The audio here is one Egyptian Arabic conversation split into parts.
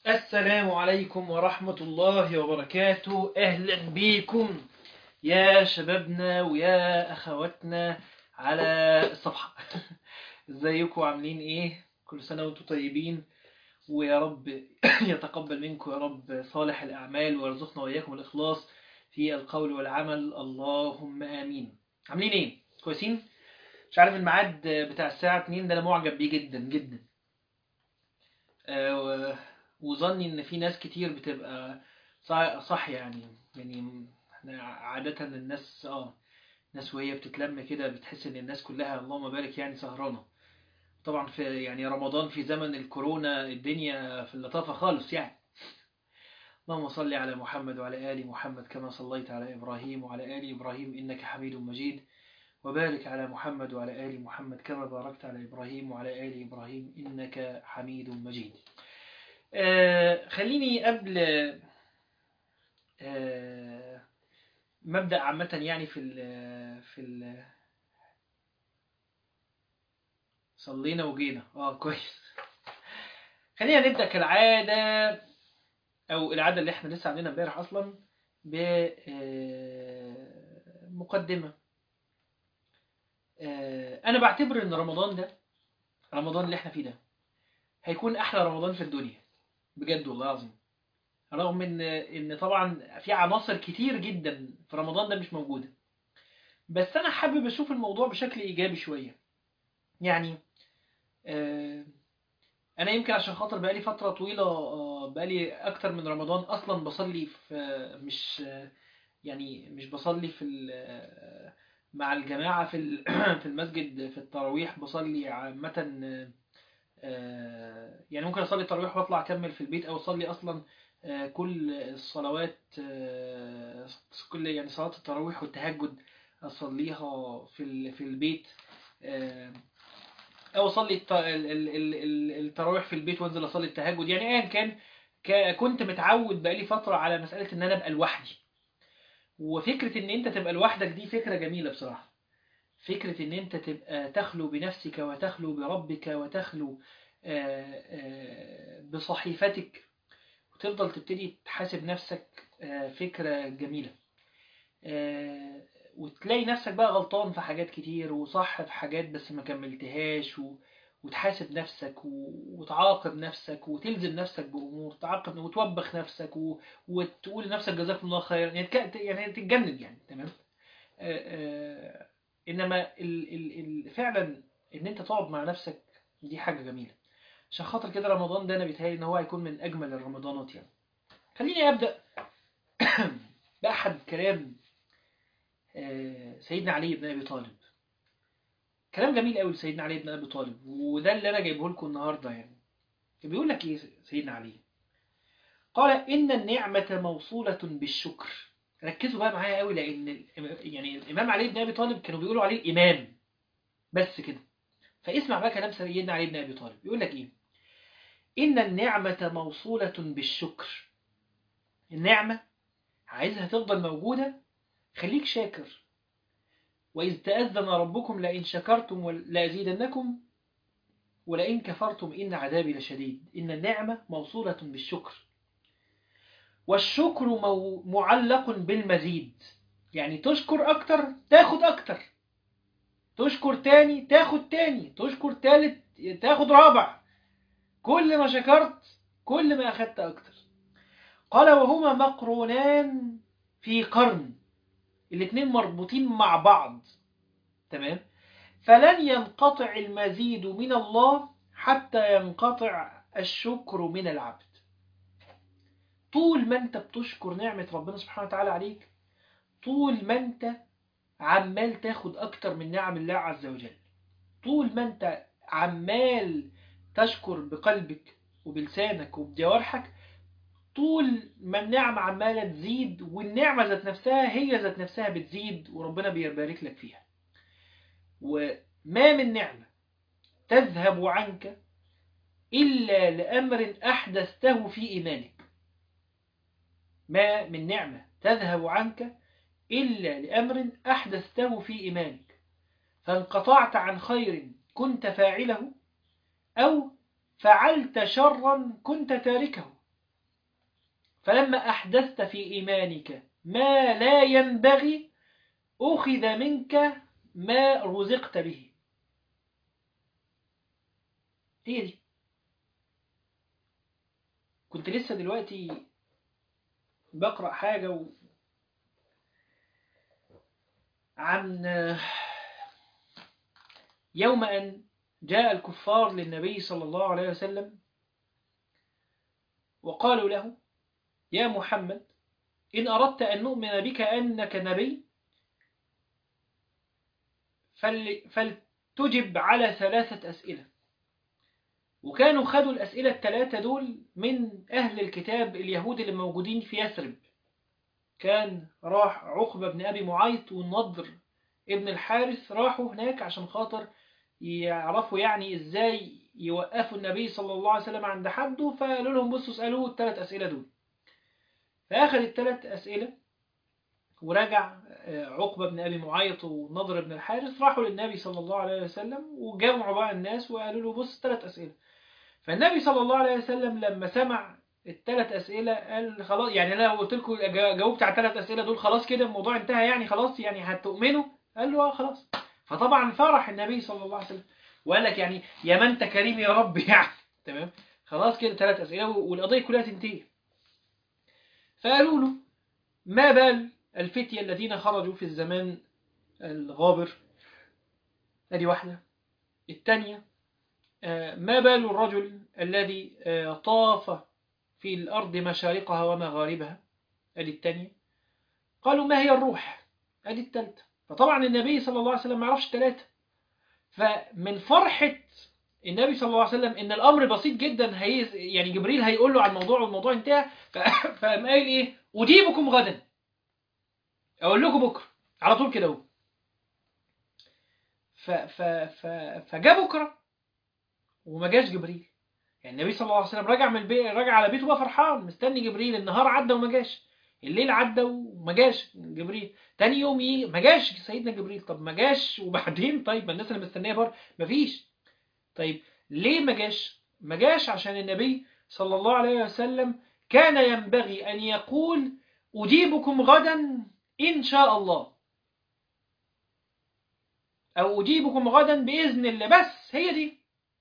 السلام عليكم ورحمة الله وبركاته أهلا بكم يا شبابنا ويا أخواتنا على الصفحة ازيكم عاملين ايه كل سنة وانتم طيبين ويا رب يتقبل منكم يا رب صالح الأعمال ويرزقنا وإياكم الإخلاص في القول والعمل اللهم آمين عاملين ايه كويسين مش عارف الميعاد بتاع الساعة 2 ده أنا معجب بيه جدا جدا آه، وظني ان في ناس كتير بتبقى صح, صح يعني يعني احنا عادة الناس اه ناس وهي بتتلم كده بتحس ان الناس كلها اللهم بارك يعني سهرانة طبعا في يعني رمضان في زمن الكورونا الدنيا في اللطافة خالص يعني اللهم صل على محمد وعلى آل محمد كما صليت على إبراهيم وعلى آل إبراهيم إنك حميد مجيد وبارك على محمد وعلى آل محمد كما باركت على إبراهيم وعلى آل إبراهيم إنك حميد مجيد آه خليني قبل آه مبدأ عامة يعني في ال في ال صلينا وجينا اه كويس خلينا نبدأ كالعادة أو العادة اللي احنا لسه عاملينها امبارح أصلا بمقدمة أنا بعتبر إن رمضان ده رمضان اللي احنا فيه ده هيكون أحلى رمضان في الدنيا بجد والله العظيم رغم ان ان طبعا في عناصر كتير جدا في رمضان ده مش موجوده بس انا حابب اشوف الموضوع بشكل ايجابي شويه يعني آه انا يمكن عشان خاطر بقالي فتره طويله آه بقالي اكتر من رمضان اصلا بصلي في مش يعني مش بصلي في مع الجماعه في في المسجد في التراويح بصلي عامه يعني ممكن اصلي التراويح واطلع اكمل في البيت او اصلي اصلا كل الصلوات كل يعني صلاه التراويح والتهجد اصليها في في البيت او اصلي التراويح في البيت وانزل اصلي التهجد يعني ايا كان كنت متعود بقالي فتره على مساله ان انا ابقى لوحدي وفكره ان انت تبقى لوحدك دي فكره جميله بصراحه فكرة ان انت تبقى تخلو بنفسك وتخلو بربك وتخلو بصحيفتك وتفضل تبتدي تحاسب نفسك فكرة جميلة وتلاقي نفسك بقى غلطان في حاجات كتير وصح في حاجات بس ما كملتهاش وتحاسب نفسك وتعاقب نفسك وتلزم نفسك بأمور تعاقب وتوبخ نفسك وتقول لنفسك جزاكم الله خيرا يعني تتجنن يعني تمام انما ال ال ال فعلا ان انت تقعد مع نفسك دي حاجه جميله عشان خاطر كده رمضان ده انا بيتهيألي ان هو هيكون من اجمل الرمضانات يعني خليني ابدا باحد كلام سيدنا علي بن ابي طالب كلام جميل قوي لسيدنا علي بن ابي طالب وده اللي انا جايبه لكم النهارده يعني بيقول لك ايه سيدنا علي قال ان النعمه موصوله بالشكر ركزوا بقى معايا قوي لان يعني الامام علي بن ابي طالب كانوا بيقولوا عليه الامام بس كده فاسمع بقى كلام سيدنا علي بن ابي طالب يقول لك ايه ان النعمه موصوله بالشكر النعمه عايزها تفضل موجوده خليك شاكر واذ تاذن ربكم لئن شكرتم لازيدنكم ولئن كفرتم ان عذابي لشديد ان النعمه موصوله بالشكر والشكر معلق بالمزيد يعني تشكر أكتر تاخد أكتر تشكر تاني تاخد تاني تشكر تالت تاخد رابع كل ما شكرت كل ما أخدت أكتر قال وهما مقرونان في قرن الاتنين مربوطين مع بعض تمام فلن ينقطع المزيد من الله حتى ينقطع الشكر من العبد طول ما انت بتشكر نعمة ربنا سبحانه وتعالى عليك طول ما انت عمال تاخد اكتر من نعم الله عز وجل طول ما انت عمال تشكر بقلبك وبلسانك وبجوارحك طول ما النعمة عمالة تزيد والنعمة ذات نفسها هي ذات نفسها بتزيد وربنا بيبارك لك فيها وما من نعمة تذهب عنك إلا لأمر أحدثته في إيمانك ما من نعمة تذهب عنك إلا لأمر أحدثته في إيمانك فانقطعت عن خير كنت فاعله أو فعلت شرا كنت تاركه فلما أحدثت في إيمانك ما لا ينبغي أخذ منك ما رزقت به هي دي كنت لسه دلوقتي بقرأ حاجة و... عن يوم أن جاء الكفار للنبي صلى الله عليه وسلم وقالوا له يا محمد إن أردت أن نؤمن بك أنك نبي فل... فلتجب على ثلاثة أسئلة وكانوا خدوا الأسئلة الثلاثة دول من أهل الكتاب اليهود اللي موجودين في يثرب كان راح عقبة بن أبي معيط والنضر ابن الحارث راحوا هناك عشان خاطر يعرفوا يعني إزاي يوقفوا النبي صلى الله عليه وسلم عند حده فقالوا لهم بصوا اسألوه الثلاث أسئلة دول فأخذ الثلاث أسئلة ورجع عقبة بن أبي معيط ونضر بن الحارث راحوا للنبي صلى الله عليه وسلم وجمعوا بقى الناس وقالوا له بص ثلاث أسئلة فالنبي صلى الله عليه وسلم لما سمع الثلاث أسئلة قال خلاص يعني أنا لو قلت لكم جاوبت على الثلاث أسئلة دول خلاص كده الموضوع انتهى يعني خلاص يعني هتؤمنوا قال له خلاص فطبعا فرح النبي صلى الله عليه وسلم وقال لك يعني يا من انت كريم يا رب يعني تمام خلاص كده ثلاث أسئلة والقضية كلها تنتهي فقالوا له ما بال الفتية الذين خرجوا في الزمان الغابر ادي واحدة الثانية ما بال الرجل الذي طاف في الأرض مشارقها ومغاربها ادي الثانية قالوا ما هي الروح ادي الثالثة فطبعا النبي صلى الله عليه وسلم ما يعرفش الثلاثة فمن فرحة النبي صلى الله عليه وسلم ان الامر بسيط جدا هي يعني جبريل هيقول له عن الموضوع والموضوع انتهى فقام قايل ايه اجيبكم غدا اقول لكم بكره على طول كده اهو ف ف ف فجاء بكره وما جاش جبريل يعني النبي صلى الله عليه وسلم رجع من البيت رجع على بيته بقى فرحان مستني جبريل النهار عدى وما جاش الليل عدى وما جاش جبريل تاني يوم يجي ما جاش سيدنا جبريل طب ما جاش وبعدين طيب ما الناس اللي مستنيه بره ما فيش طيب ليه ما جاش ما جاش عشان النبي صلى الله عليه وسلم كان ينبغي أن يقول أجيبكم غدا إن شاء الله أو أجيبكم غدا بإذن الله بس هي دي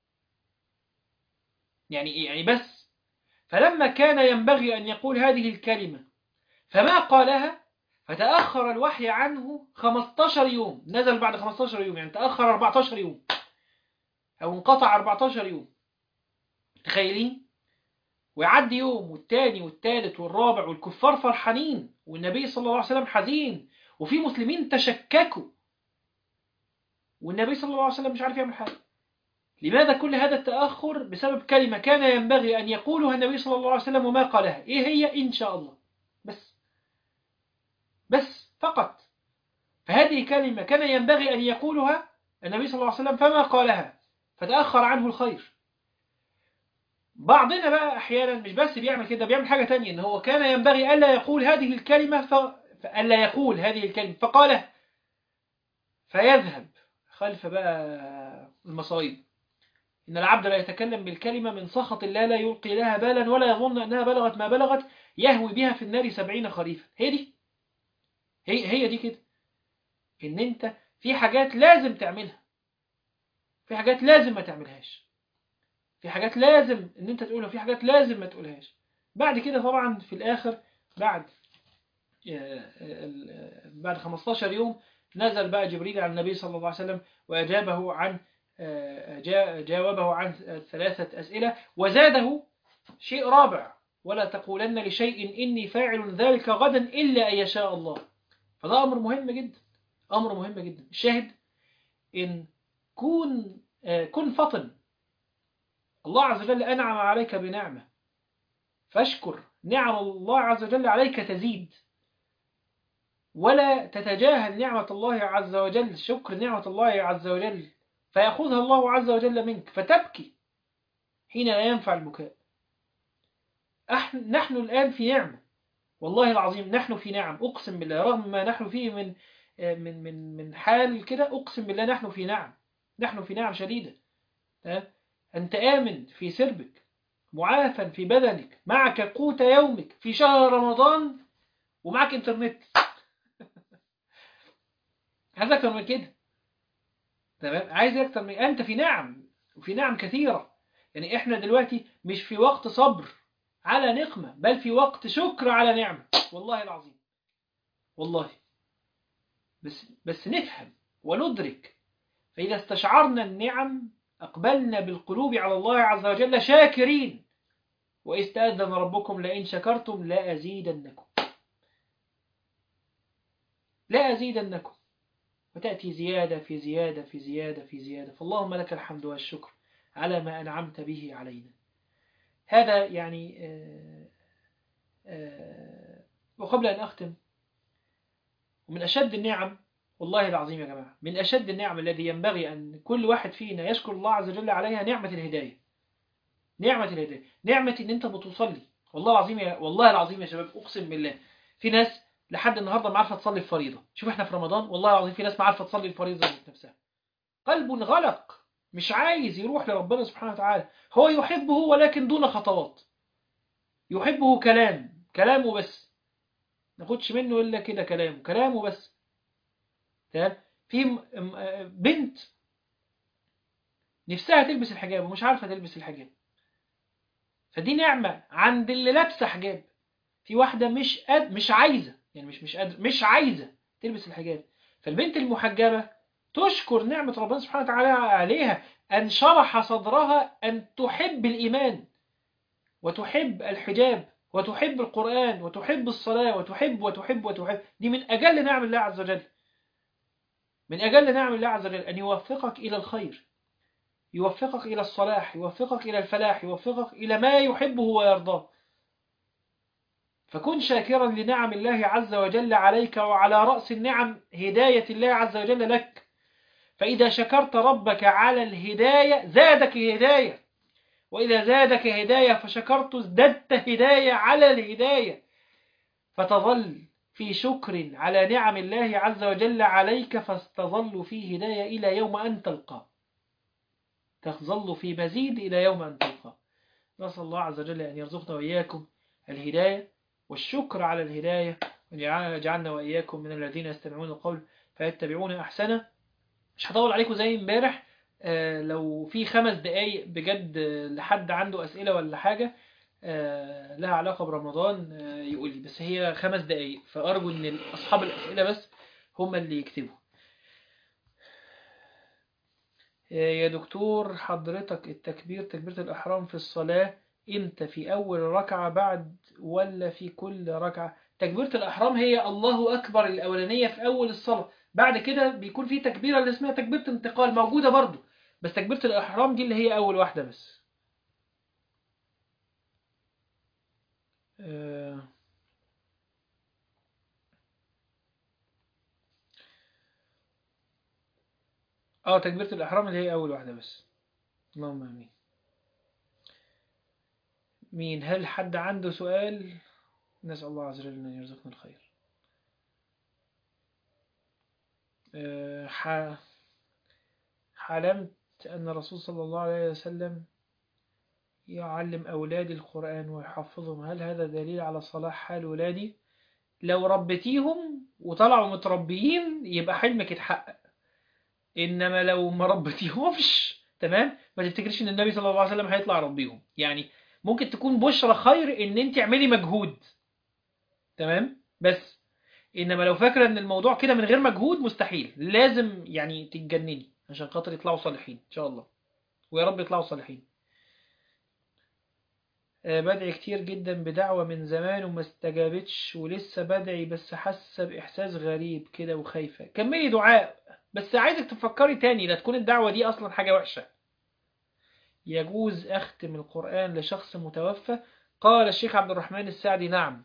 يعني يعني بس فلما كان ينبغي أن يقول هذه الكلمة فما قالها فتأخر الوحي عنه 15 يوم نزل بعد 15 يوم يعني تأخر 14 يوم أو انقطع 14 يوم تخيلين ويعدي يوم والتاني والتالت والرابع والكفار فرحانين والنبي صلى الله عليه وسلم حزين وفي مسلمين تشككوا والنبي صلى الله عليه وسلم مش عارف يعمل حاجة لماذا كل هذا التأخر بسبب كلمة كان ينبغي أن يقولها النبي صلى الله عليه وسلم وما قالها إيه هي إن شاء الله بس بس فقط فهذه كلمة كان ينبغي أن يقولها النبي صلى الله عليه وسلم فما قالها فتأخر عنه الخير بعضنا بقى أحيانا مش بس بيعمل كده بيعمل حاجة تانية إن هو كان ينبغي ألا يقول هذه الكلمة ف... فألا يقول هذه الكلمة فقالها فيذهب خلف بقى المصائب إن العبد لا يتكلم بالكلمة من سخط الله لا يلقي لها بالا ولا يظن أنها بلغت ما بلغت يهوي بها في النار سبعين خريفا هي دي هي, هي دي كده إن أنت في حاجات لازم تعملها في حاجات لازم ما تعملهاش في حاجات لازم ان انت تقولها في حاجات لازم ما تقولهاش بعد كده طبعا في الاخر بعد بعد 15 يوم نزل بقى جبريل على النبي صلى الله عليه وسلم واجابه عن جاوبه عن ثلاثة أسئلة وزاده شيء رابع ولا تقولن لشيء إني فاعل ذلك غدا إلا أن يشاء الله فده أمر مهم جدا أمر مهم جدا الشاهد إن كن كن فطن الله عز وجل أنعم عليك بنعمة فاشكر نعم الله عز وجل عليك تزيد ولا تتجاهل نعمة الله عز وجل شكر نعمة الله عز وجل فيأخذها الله عز وجل منك فتبكي حين لا ينفع البكاء نحن الآن في نعمة والله العظيم نحن في نعم أقسم بالله رغم ما نحن فيه من من من من حال كده أقسم بالله نحن في نعم نحن في نعم شديدة أنت آمن في سربك معافى في بدنك معك قوت يومك في شهر رمضان ومعك انترنت عايز اكتر من كده تمام عايز اكتر من انت في نعم وفي نعم كثيرة يعني احنا دلوقتي مش في وقت صبر على نقمة بل في وقت شكر على نعمة والله العظيم والله بس بس نفهم وندرك فإذا استشعرنا النعم أقبلنا بالقلوب على الله عز وجل شاكرين وإذ تأذن ربكم لئن شكرتم لا أزيدنكم لا أزيدنكم وتأتي زيادة في زيادة في زيادة في زيادة فاللهم لك الحمد والشكر على ما أنعمت به علينا هذا يعني آه، آه، وقبل أن أختم ومن أشد النعم والله العظيم يا جماعة من أشد النعم الذي ينبغي أن كل واحد فينا يشكر الله عز وجل عليها نعمة الهداية نعمة الهداية نعمة إن أنت بتصلي والله العظيم يا والله العظيم يا شباب أقسم بالله في ناس لحد النهارده ما عارفه تصلي الفريضه شوف احنا في رمضان والله العظيم في ناس ما عارفه تصلي الفريضه ذات نفسها قلب غلق مش عايز يروح لربنا سبحانه وتعالى هو يحبه ولكن دون خطوات يحبه كلام كلامه بس ما ناخدش منه الا كده كلامه كلامه بس تمام في م- م- آه بنت نفسها تلبس الحجاب ومش عارفه تلبس الحجاب فدي نعمه عند اللي لابسه حجاب في واحده مش قد مش عايزه يعني مش مش قادر مش عايزه تلبس الحجاب فالبنت المحجبه تشكر نعمه ربنا سبحانه وتعالى عليها ان شرح صدرها ان تحب الايمان وتحب الحجاب وتحب القران وتحب الصلاه وتحب وتحب وتحب دي من اجل نعم الله عز وجل من اجل نعم الله عز وجل ان يوفقك الى الخير يوفقك الى الصلاح يوفقك الى الفلاح يوفقك الى ما يحبه ويرضاه فكن شاكرا لنعم الله عز وجل عليك وعلى رأس النعم هداية الله عز وجل لك فإذا شكرت ربك على الهداية زادك هداية وإذا زادك هداية فشكرت ازددت هداية على الهداية فتظل في شكر على نعم الله عز وجل عليك فتظل في هداية إلى يوم أن تلقى تظل في مزيد إلى يوم أن تلقى نسأل الله عز وجل أن يرزقنا وإياكم الهداية والشكر على الهداية وأن يجعلنا وإياكم من الذين يستمعون القول فيتبعون أحسنه مش هطول عليكم زي امبارح آه، لو في خمس دقايق بجد آه، لحد عنده أسئلة ولا حاجة آه، لها علاقة برمضان آه، يقول لي بس هي خمس دقايق فأرجو إن أصحاب الأسئلة بس هم اللي يكتبوا آه، يا دكتور حضرتك التكبير تكبيرة الإحرام في الصلاة إمتى في أول ركعة بعد ولا في كل ركعة تكبيرة الإحرام هي الله أكبر الأولانية في أول الصلاة بعد كده بيكون في تكبيرة اللي اسمها تكبيرة انتقال موجودة برضو بس تكبيرة الإحرام دي اللي هي أول واحدة بس آه، اه تكبيرة الإحرام اللي هي أول واحدة بس اللهم آمين مين هل حد عنده سؤال نسأل الله عز وجل أن يرزقنا الخير آه، ح- حلمت أن الرسول صلى الله عليه وسلم يعلم أولادي القرآن ويحفظهم هل هذا دليل على صلاح حال ولادي لو ربيتيهم وطلعوا متربيين يبقى حلمك اتحقق إنما لو ما ربيتيهمش تمام ما تفتكرش إن النبي صلى الله عليه وسلم هيطلع يربيهم يعني ممكن تكون بشرى خير إن أنت اعملي مجهود تمام بس إنما لو فاكرة إن الموضوع كده من غير مجهود مستحيل لازم يعني تتجنني عشان خاطر يطلعوا صالحين إن شاء الله ويا رب يطلعوا صالحين آه، بدعي كتير جدا بدعوة من زمان وما استجابتش ولسه بدعي بس حاسة بإحساس غريب كده وخايفة كملي دعاء بس عايزك تفكري تاني لا تكون الدعوة دي أصلا حاجة وحشة يجوز أختم القرآن لشخص متوفى قال الشيخ عبد الرحمن السعدي نعم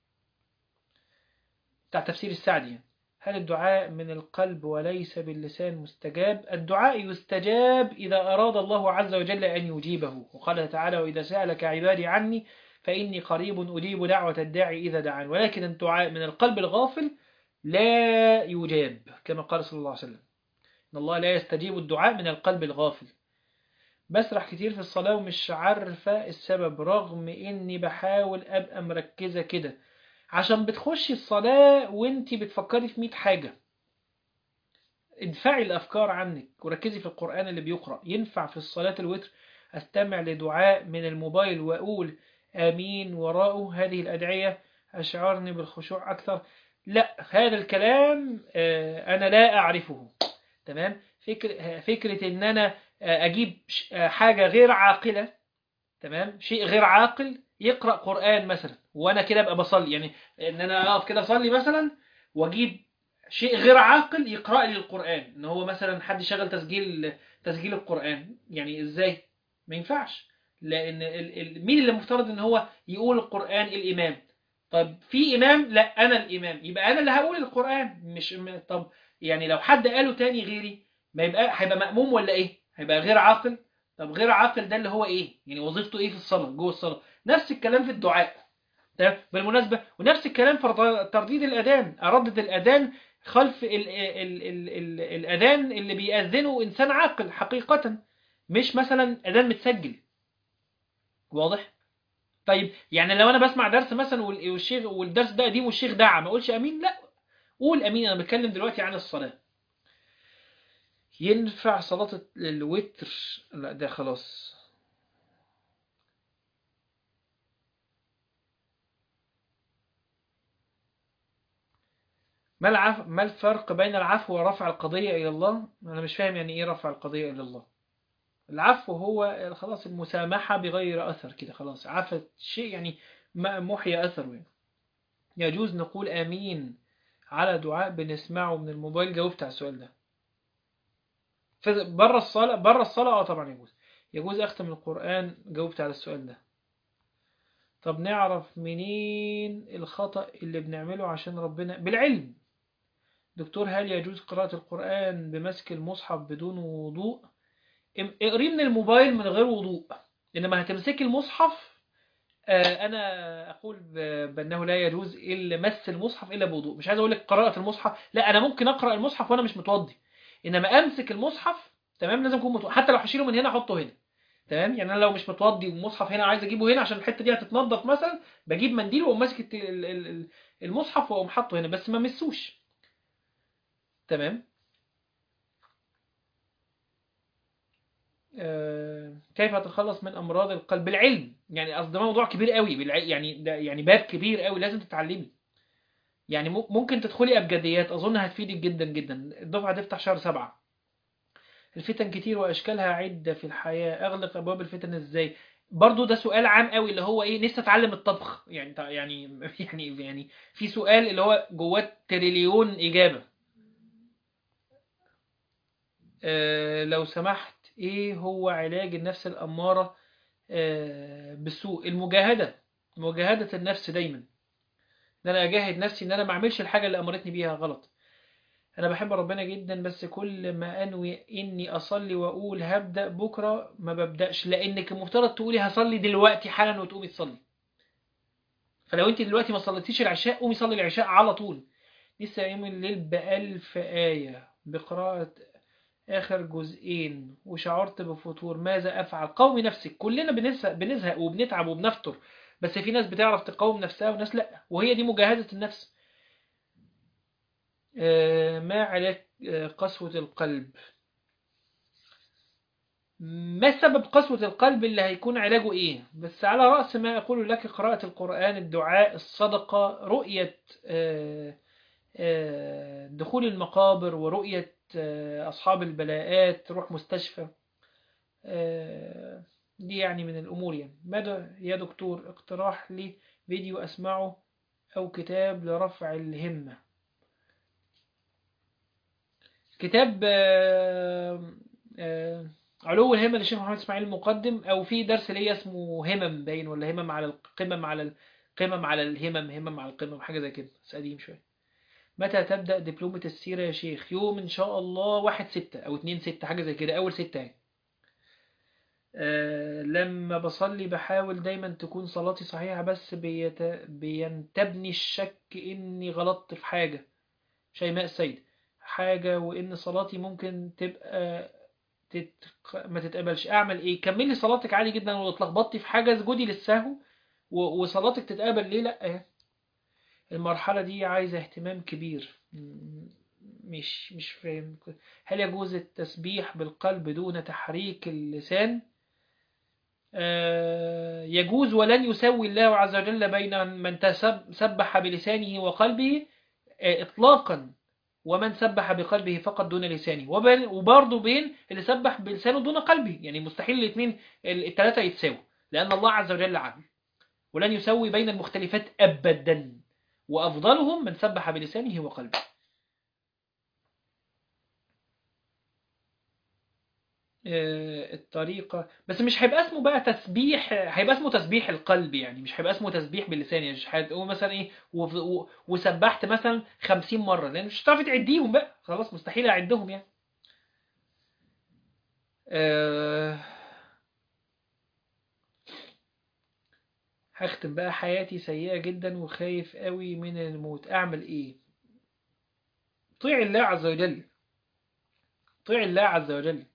بتاع تفسير السعدي يعني. هل الدعاء من القلب وليس باللسان مستجاب الدعاء يستجاب إذا أراد الله عز وجل أن يجيبه وقال تعالى وإذا سألك عبادي عني فإني قريب أجيب دعوة الداعي إذا دعان ولكن الدعاء من القلب الغافل لا يجاب كما قال صلى الله عليه وسلم إن الله لا يستجيب الدعاء من القلب الغافل بسرح كتير في الصلاة ومش عارفة السبب رغم إني بحاول أبقى مركزة كده عشان بتخشي الصلاة وانتي بتفكري في 100 حاجة ادفعي الأفكار عنك وركزي في القرآن اللي بيقرأ ينفع في الصلاة الوتر أستمع لدعاء من الموبايل وأقول آمين وراءه هذه الأدعية أشعرني بالخشوع أكثر لا هذا الكلام آه، أنا لا أعرفه تمام فكر فكرة إن أنا آه، أجيب ش- آه، حاجة غير عاقلة تمام شيء غير عاقل يقرأ قرآن مثلا وأنا كده أبقى بصلي يعني إن أنا أقف كده أصلي مثلا وأجيب شيء غير عاقل يقرأ لي القرآن إن هو مثلا حد شغل تسجيل تسجيل القرآن يعني إزاي ما ينفعش لأن ال... ال... مين اللي مفترض إن هو يقول القرآن الإمام طب في إمام لا أنا الإمام يبقى أنا اللي هقول القرآن مش م- طب يعني لو حد قاله تاني غيري ما يبقى هيبقى مأموم ولا إيه هيبقى غير عاقل طب غير عاقل ده اللي هو إيه يعني وظيفته إيه في الصلاة جوه الصلاة نفس الكلام في الدعاء تمام؟ بالمناسبة ونفس الكلام في رد- ترديد الأذان أردد الأذان خلف ال ال ال ال الأذان اللي بيأذنه إنسان عاقل حقيقة مش مثلا أذان متسجل واضح؟ طيب يعني لو أنا بسمع درس مثلا وال- والشيخ والدرس ده قديم والشيخ دعا ما أقولش أمين لا قول أمين أنا بتكلم دلوقتي عن الصلاة ينفع صلاة الوتر لا ده خلاص ما العف... ما الفرق بين العفو ورفع القضية إلى الله؟ أنا مش فاهم يعني إيه رفع القضية إلى الله. العفو هو خلاص المسامحة بغير أثر كده خلاص عفت شيء يعني ما محي أثره يعني. يجوز نقول آمين على دعاء بنسمعه من الموبايل جاوبت على السؤال ده. في- بره الصلاة بره الصلاة اه طبعا يجوز. يجوز أختم القرآن جاوبت على السؤال ده. طب نعرف منين الخطأ اللي بنعمله عشان ربنا بالعلم دكتور هل يجوز قراءة القرآن بمسك المصحف بدون وضوء ام- اقريه من الموبايل من غير وضوء إنما هتمسكي المصحف آه، أنا أقول ب- بأنه لا يجوز إلا مس المصحف إلا بوضوء مش عايز أقول لك قراءة المصحف لا أنا ممكن أقرأ المصحف وأنا مش متوضي إنما أمسك المصحف تمام لازم أكون متوضي حتى لو هشيله من هنا أحطه هنا تمام يعني أنا لو مش متوضي والمصحف هنا عايز أجيبه هنا عشان الحتة دي هتتنضف مثلا بجيب منديل وأقوم ماسك الت- ال- ال- ال- المصحف وأقوم حاطه هنا بس ما مسوش تمام آه، كيف أتخلص من أمراض القلب بالعلم يعني قصد ده موضوع كبير قوي بالع... يعني ده يعني باب كبير قوي لازم تتعلمي يعني مم- ممكن تدخلي أبجديات أظن هتفيدك جدا جدا الدفعة تفتح شهر سبعة الفتن كتير وأشكالها عدة في الحياة أغلق أبواب الفتن إزاي برضو ده سؤال عام قوي اللي هو إيه نفسي أتعلم الطبخ يعني تع- يعني يعني يعني في سؤال اللي هو جواه تريليون إجابة آه، لو سمحت ايه هو علاج النفس الأمارة آه، بالسوء المجاهدة مجاهدة النفس دايما ان انا اجاهد نفسي ان انا ما اعملش الحاجة اللي امرتني بيها غلط انا بحب ربنا جدا بس كل ما انوي اني اصلي واقول هبدأ بكرة ما ببدأش لانك المفترض تقولي هصلي دلوقتي حالا وتقومي تصلي فلو انت دلوقتي ما صليتيش العشاء قومي صلي العشاء على طول لسه قايم الليل بألف آية بقراءة آخر جزئين وشعرت بفتور ماذا أفعل قومي نفسك كلنا بنزهق, بنزهق وبنتعب وبنفتر بس في ناس بتعرف تقاوم نفسها وناس لا وهي دي مجاهدة النفس آه، ما علاج آه، قسوة القلب ما سبب قسوة القلب اللي هيكون علاجه ايه بس على رأس ما أقول لك قراءة القرآن الدعاء الصدقة رؤية آه، آه، دخول المقابر ورؤية آه، أصحاب البلاءات روح مستشفى آه، دي يعني من الأمور يعني ماذا يا دكتور اقتراح لي فيديو أسمعه أو كتاب لرفع الهمة كتاب آه، آه، علو الهمة للشيخ محمد إسماعيل المقدم أو في درس ليا اسمه همم باين ولا همم على القمم على القمم على الهمم همم على القمم حاجة زي كده بس قديم شوية متى تبدأ دبلومة السيرة يا شيخ يوم إن شاء الله واحد ستة أو اتنين ستة حاجة زي كده أول ستة يعني أه لما بصلي بحاول دايما تكون صلاتي صحيحة بس بيت... بينتبني الشك إني غلطت في حاجة شيماء السيد حاجة وإن صلاتي ممكن تبقى تت... ما تتقبلش اعمل ايه كملي صلاتك عادي جدا ولو اتلخبطتي في حاجه اسجدي للسهو و... وصلاتك تتقبل ليه لا المرحله دي عايزه اهتمام كبير م- مش مش فاهم هل يجوز التسبيح بالقلب دون تحريك اللسان آه، يجوز ولن يسوي الله عز وجل بين من تسب- سبح بلسانه وقلبه آه، إطلاقا ومن سبح بقلبه فقط دون لسانه وبين- وبرضه بين اللي سبح بلسانه دون قلبه يعني مستحيل الاثنين الثلاثة يتساووا لأن الله عز وجل عدل ولن يسوي بين المختلفات أبدا وأفضلهم من سبح بلسانه وقلبه آه، الطريقة بس مش هيبقى اسمه بقى تسبيح هيبقى اسمه تسبيح القلب يعني مش هيبقى اسمه تسبيح باللسان يعني مش هتقول مثلا ايه وف- و- وسبحت مثلا 50 مرة لان مش هتعرفي تعديهم بقى خلاص مستحيل اعدهم يعني أه هختم بقى حياتي سيئة جدا وخايف قوي من الموت اعمل ايه طيع الله عز وجل طيع الله عز وجل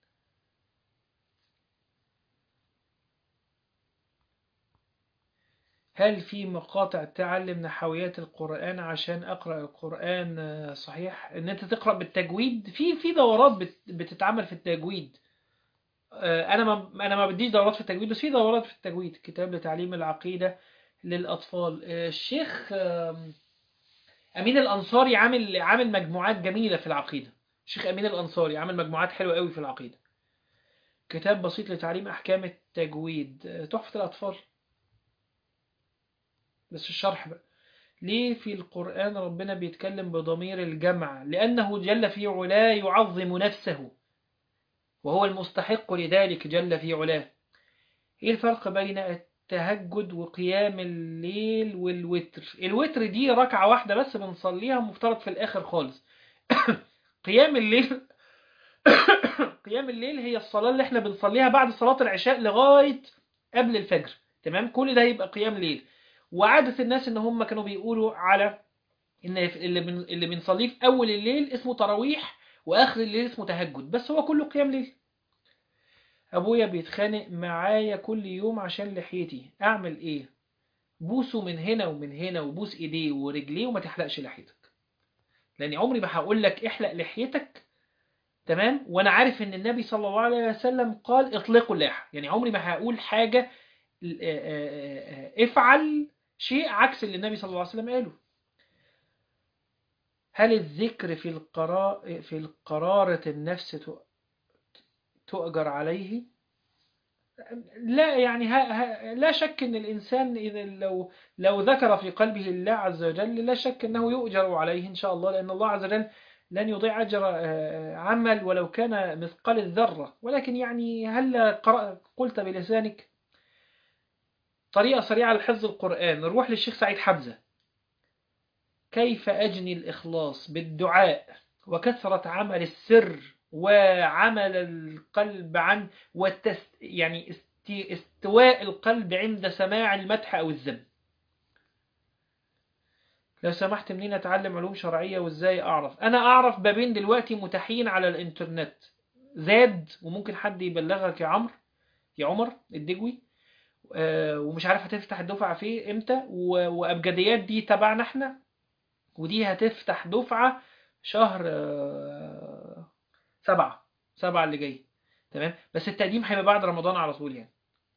هل في مقاطع تعلم نحويات القرآن عشان أقرأ القرآن آه، صحيح إن أنت تقرأ بالتجويد في في دورات بت- بتتعمل في التجويد آه، أنا ما أنا ما بديش دورات في التجويد بس في دورات في التجويد كتاب لتعليم العقيدة للأطفال آه، الشيخ آم، أمين الأنصاري عامل عامل مجموعات جميلة في العقيدة الشيخ أمين الأنصاري عامل مجموعات حلوة قوي في العقيدة كتاب بسيط لتعليم أحكام التجويد آه، تحفة الأطفال بس الشرح بقى ليه في القرآن ربنا بيتكلم بضمير الجمع لأنه جل في علاه يعظم نفسه وهو المستحق لذلك جل في علاه إيه الفرق بين التهجد وقيام الليل والوتر الوتر دي ركعة واحدة بس بنصليها مفترض في الآخر خالص قيام الليل قيام الليل هي الصلاة اللي احنا بنصليها بعد صلاة العشاء لغاية قبل الفجر تمام كل ده يبقى قيام ليل وعادة الناس ان هم كانوا بيقولوا على ان اللي بن اللي بنصليه في اول الليل اسمه تراويح واخر الليل اسمه تهجد بس هو كله قيام ليل ابويا بيتخانق معايا كل يوم عشان لحيتي اعمل ايه بوسه من هنا ومن هنا وبوس ايديه ورجليه وما تحلقش لحيتك لان عمري ما هقول لك احلق لحيتك تمام وانا عارف ان النبي صلى الله عليه وسلم قال اطلقوا اللحى يعني عمري ما هقول حاجة آه، آه، آه، افعل شيء عكس اللي النبي صلى الله عليه وسلم قاله هل الذكر في القراء في القرارة النفس تؤ- تؤجر عليه لا يعني ها ها لا شك ان الانسان اذا لو لو ذكر في قلبه الله عز وجل لا شك انه يؤجر عليه ان شاء الله لان الله عز وجل لن يضيع اجر آه، عمل ولو كان مثقال الذره ولكن يعني هل قرأ قلت بلسانك طريقه سريعه لحفظ القران نروح للشيخ سعيد حمزه كيف أجني الإخلاص بالدعاء وكثرة عمل السر وعمل القلب عن والتس يعني است- استواء القلب عند سماع المدح أو الذم لو سمحت منين أتعلم علوم شرعية وإزاي أعرف أنا أعرف بابين دلوقتي متاحين على الإنترنت زاد وممكن حد يبلغك يا عمرو يا عمر الدجوي آه، ومش عارف هتفتح الدفعة فيه امتى و- وأبجديات دي تبعنا احنا ودي هتفتح دفعة شهر آه، سبعة سبعة اللي جاي تمام بس التقديم هيبقى بعد رمضان على طول يعني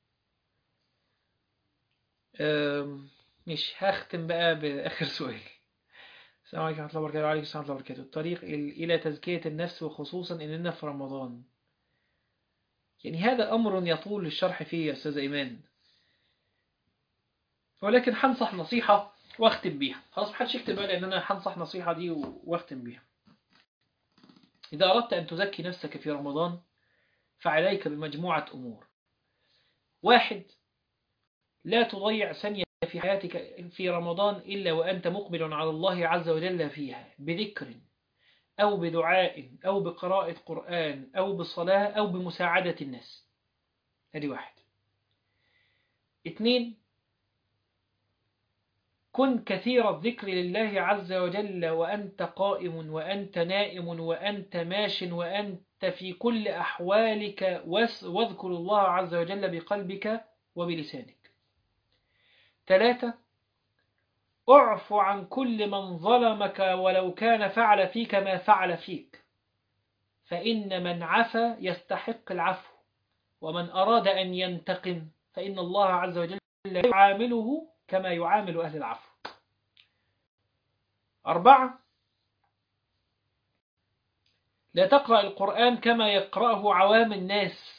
آم، مش هختم بقى بآخر سؤال السلام عليكم ورحمة الله وبركاته وعليكم السلام ورحمة الله وبركاته الطريق ال- إلى تزكية النفس وخصوصا إننا في رمضان يعني هذا أمر يطول الشرح فيه يا أستاذ إيمان ولكن هنصح نصيحة واختم بيها خلاص محدش يكتب بقى لأن أنا هنصح نصيحة دي و- واختم بيها إذا أردت أن تزكي نفسك في رمضان فعليك بمجموعة أمور واحد لا تضيع ثانية في حياتك في رمضان إلا وأنت مقبل على الله عز وجل فيها بذكر أو بدعاء أو بقراءة قرآن أو بصلاة أو بمساعدة الناس هذه واحد اثنين كن كثير الذكر لله عز وجل وأنت قائم وأنت نائم وأنت ماش وأنت في كل أحوالك واس- واذكر الله عز وجل بقلبك وبلسانك ثلاثة اعف عن كل من ظلمك ولو كان فعل فيك ما فعل فيك فإن من عفا يستحق العفو ومن أراد أن ينتقم فإن الله عز وجل يعامله كما يعامل أهل العفو أربعة لا تقرأ القرآن كما يقرأه عوام الناس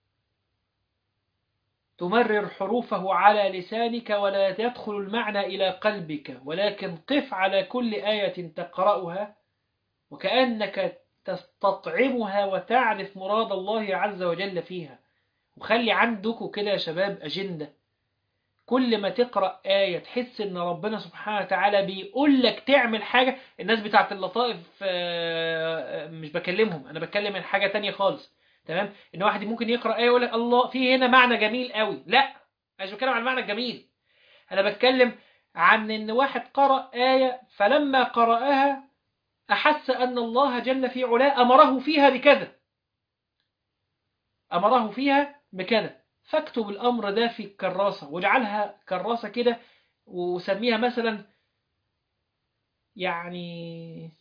تمرر حروفه على لسانك ولا يدخل المعنى إلى قلبك ولكن قف على كل آية تقرأها وكأنك تستطعمها وتعرف مراد الله عز وجل فيها وخلي عندكم كده يا شباب أجندة كل ما تقرأ آية تحس إن ربنا سبحانه وتعالى بيقول لك تعمل حاجة الناس بتاعت اللطائف آه، آه، مش بكلمهم أنا بتكلم عن حاجة تانية خالص تمام إن واحد ممكن يقرأ آية يقول لك الله في هنا معنى جميل قوي لا أنا مش بتكلم عن المعنى الجميل أنا بتكلم عن إن واحد قرأ آية فلما قرأها أحس أن الله جل في علاه أمره فيها بكذا أمره فيها بكذا فاكتب الأمر ده في الكراسة واجعلها كراسة كده وسميها مثلا يعني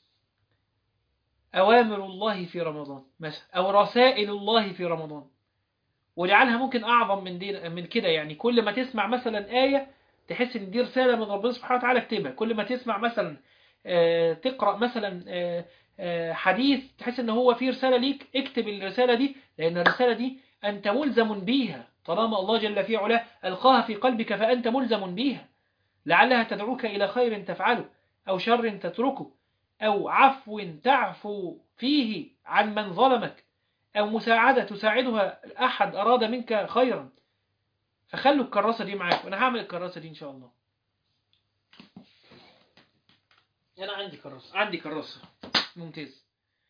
أوامر الله في رمضان مثلا أو رسائل الله في رمضان واجعلها ممكن أعظم من دي من كده يعني كل ما تسمع مثلا آية تحس إن دي رسالة من ربنا سبحانه وتعالى اكتبها كل ما تسمع مثلا آه، تقرأ مثلا آه، آه، حديث تحس إن هو فيه رسالة ليك اكتب الرسالة دي لأن الرسالة دي أنت ملزم بيها طالما الله جل في علاه ألقاها في قلبك فأنت ملزم بيها لعلها تدعوك إلى خير تفعله أو شر تتركه أو عفو تعفو فيه عن من ظلمك أو مساعدة تساعدها أحد أراد منك خيرا فخلوا الكراسة دي معاك وأنا هعمل الكراسة دي إن شاء الله أنا عندي كراسة عندي كراسة ممتاز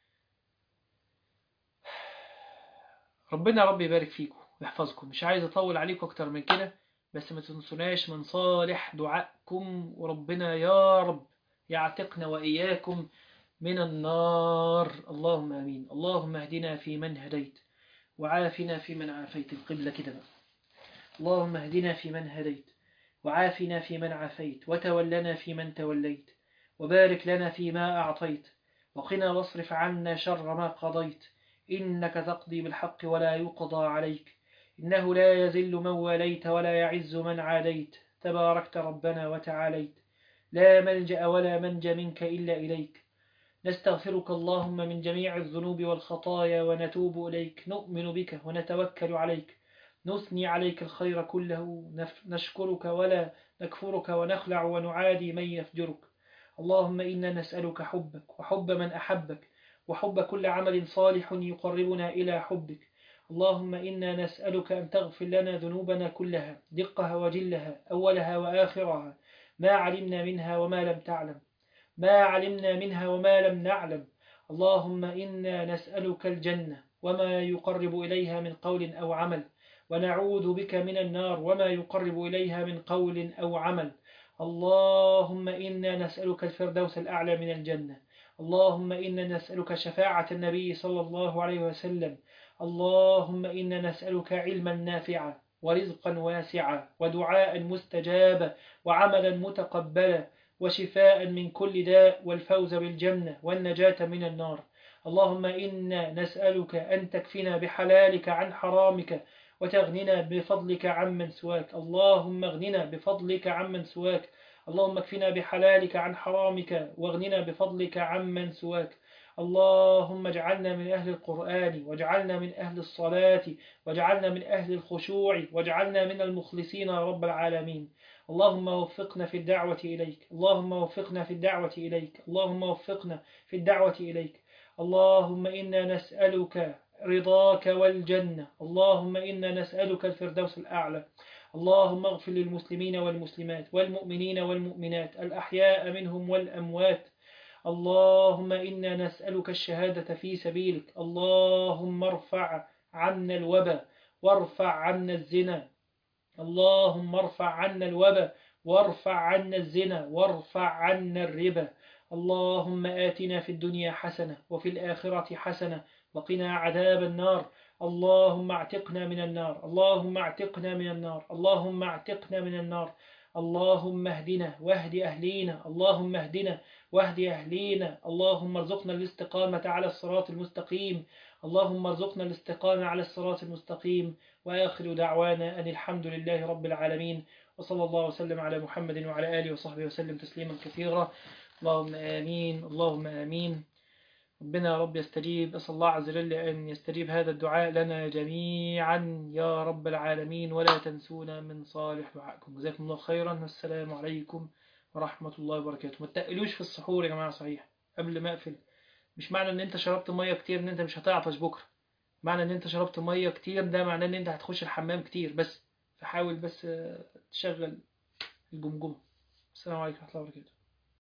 ربنا رب يبارك فيكم ويحفظكم مش عايز أطول عليكم أكتر من كده بس ما تنسوناش من صالح دعائكم وربنا يا رب يعتقنا وإياكم من النار اللهم آمين اللهم اهدنا في من هديت وعافنا في من عافيت القبلة كده بقى اللهم اهدنا في من هديت وعافنا في من عافيت وتولنا في من توليت وبارك لنا فيما أعطيت وقنا واصرف عنا شر ما قضيت إنك تقضي بالحق ولا يقضى عليك إنه لا يزل من واليت ولا يعز من عاديت تباركت ربنا وتعاليت لا ملجأ ولا منج منك إلا إليك نستغفرك اللهم من جميع الذنوب والخطايا ونتوب إليك نؤمن بك ونتوكل عليك نثني عليك الخير كله نف- نشكرك ولا نكفرك ونخلع ونعادي من يفجرك اللهم إنا نسألك حبك وحب من أحبك وحب كل عمل صالح يقربنا إلى حبك اللهم إنا نسألك أن تغفر لنا ذنوبنا كلها دقها وجلها أولها وآخرها ما علمنا منها وما لم تعلم ما علمنا منها وما لم نعلم اللهم إنا نسألك الجنة وما يقرب إليها من قول أو عمل ونعوذ بك من النار وما يقرب إليها من قول أو عمل اللهم إنا نسألك الفردوس الأعلى من الجنة اللهم إنا نسألك شفاعة النبي صلى الله عليه وسلم اللهم إنا نسألك علما نافعا ورزقا واسعا ودعاء مستجابا وعملا متقبلا وشفاء من كل داء والفوز بالجنة والنجاة من النار اللهم إنا نسألك أن تكفنا بحلالك عن حرامك وتغننا بفضلك عمن سواك اللهم اغننا بفضلك عمن سواك اللهم اكفنا بحلالك عن حرامك واغننا بفضلك عمن سواك اللهم اجعلنا من أهل القرآن واجعلنا من أهل الصلاة واجعلنا من أهل الخشوع واجعلنا من المخلصين يا رب العالمين اللهم وفقنا في الدعوة إليك اللهم وفقنا في الدعوة إليك اللهم وفقنا في الدعوة إليك اللهم إنا نسألك رضاك والجنة اللهم إنا نسألك الفردوس الأعلى اللهم اغفر للمسلمين والمسلمات والمؤمنين والمؤمنات الأحياء منهم والأموات اللهم إنا نسألك الشهادة في سبيلك اللهم ارفع عنا الوبا وارفع عنا الزنا اللهم ارفع عنا الوبا وارفع عنا الزنا وارفع عنا الربا اللهم آتنا في الدنيا حسنة وفي الآخرة حسنة وقنا عذاب النار اللهم اعتقنا من النار اللهم اعتقنا من النار اللهم اعتقنا من النار اللهم اهدنا واهد أهلينا اللهم اهدنا واهد أهلينا اللهم ارزقنا الاستقامة على الصراط المستقيم اللهم ارزقنا الاستقامة على الصراط المستقيم وآخر دعوانا أن الحمد لله رب العالمين وصلى الله وسلم على محمد وعلى آله وصحبه وسلم تسليما كثيرا اللهم آمين اللهم آمين ربنا يا رب يستجيب أسأل الله عز وجل أن يستجيب هذا الدعاء لنا جميعا يا رب العالمين ولا تنسونا من صالح دعائكم جزاكم الله خيرا والسلام عليكم ورحمة الله وبركاته ما تقلوش في السحور يا جماعة صحيح قبل ما أقفل مش معنى ان انت شربت مية كتير ان انت مش هتعطش بكرة معنى ان انت شربت مية كتير ده معناه ان انت هتخش الحمام كتير بس فحاول بس تشغل الجمجمة السلام عليكم ورحمة الله وبركاته